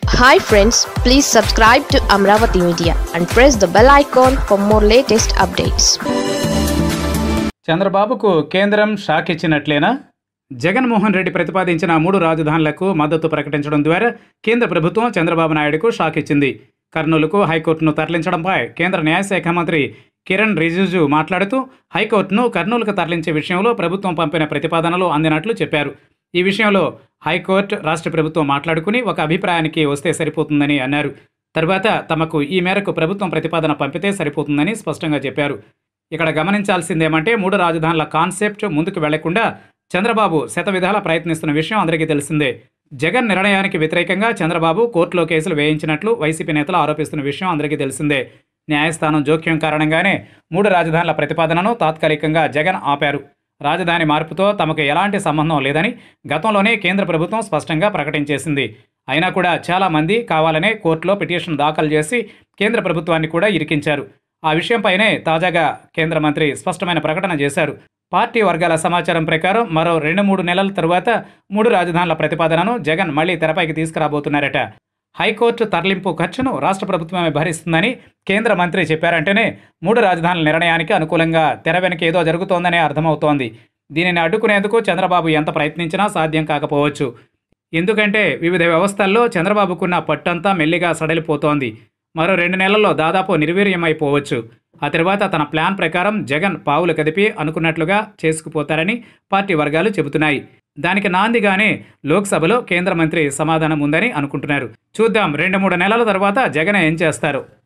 hi friends please subscribe to Amaravati media and press the bell icon for more latest updates చంద్రబాబుకు కేంద్రం shock ఇచ్చినట్లేనా Jaganmohan Reddy ప్రతిపాదించిన మూడు రాజధానులకు మద్దతు ప్రకటించడం ద్వారా కేంద్ర ప్రభుత్వం చంద్రబాబు నాయుడుకు షాక్ ఇచ్చింది కర్నూలుకు హైకోర్టును తరలించడంపై కేంద్ర న్యాయశాఖ మంత్రి కిరణ్ రిజిజు మాట్లాడుతూ హైకోర్టును కర్నూలుకు తరలించే విషయంలో ప్రభుత్వం పంపిన ప్రతిపాదనలు అందినట్లు చెప్పారు ఈ విషయంలో హైకోర్టు రాష్ట్ర ప్రభుత్వం మాట్లాడుకుని ఒక అభిప్రాయానికి వస్తే సరిపోతుందని అన్నారు తర్వాత తమకు ఈ మేరకు ప్రభుత్వం ప్రతిపాదన పంపితే సరిపోతుందని స్పష్టంగా చెప్పారు ఇక్కడ గమనించాల్సిందేమంటే మూడు రాజధానుల కాన్సెప్ట్ ముందుకు వెళ్లకుండా చంద్రబాబు శతవిధాల ప్రయత్నిస్తున్న విషయం అందరికీ తెలిసిందే జగన్ నిర్ణయానికి వ్యతిరేకంగా చంద్రబాబు కోర్టులో కేసులు వేయించినట్లు వైసీపీ నేతలు ఆరోపిస్తున్న విషయం అందరికీ తెలిసిందే న్యాయస్థానం జోక్యం కారణంగానే మూడు రాజధానుల ప్రతిపాదనను తాత్కాలికంగా జగన్ ఆపారు రాజధాని మార్పుతో తమకు ఎలాంటి సంబంధం లేదని గతంలోనే కేంద్ర ప్రభుత్వం స్పష్టంగా ప్రకటించేసింది అయినా కూడా చాలామంది కావాలనే కోర్టులో పిటిషన్ దాఖలు చేసి కేంద్ర ప్రభుత్వాన్ని కూడా ఇరికించారు ఆ విషయంపైనే తాజాగా కేంద్ర మంత్రి స్పష్టమైన ప్రకటన చేశారు పార్టీ వర్గాల సమాచారం ప్రకారం మరో రెండు మూడు నెలల తరువాత మూడు రాజధానుల ప్రతిపాదనను జగన్ మళ్లీ తెరపైకి తీసుకురాబోతున్నారట హైకోర్టు తరలింపు ఖర్చును రాష్ట్ర ప్రభుత్వమే భరిస్తుందని కేంద్ర మంత్రి చెప్పారంటేనే మూడు రాజధానుల నిర్ణయానికి అనుకూలంగా తెర వెనక ఏదో జరుగుతోందనే అర్థమవుతోంది దీనిని అడ్డుకునేందుకు చంద్రబాబు ఎంత ప్రయత్నించినా సాధ్యం కాకపోవచ్చు ఎందుకంటే వివిధ వ్యవస్థల్లో చంద్రబాబుకున్న పట్టంతా మెల్లిగా సడలిపోతోంది మరో రెండు నెలల్లో దాదాపు నిర్వీర్యమైపోవచ్చు ఆ తర్వాత తన ప్లాన్ ప్రకారం జగన్ పావులు కదిపి అనుకున్నట్లుగా చేసుకుపోతారని పార్టీ వర్గాలు చెబుతున్నాయి దానికి నాందిగానే లోక్సభలో కేంద్ర మంత్రి సమాధానం ఉందని అనుకుంటున్నారు చూద్దాం రెండు మూడు నెలల తర్వాత జగన్ ఏం చేస్తారు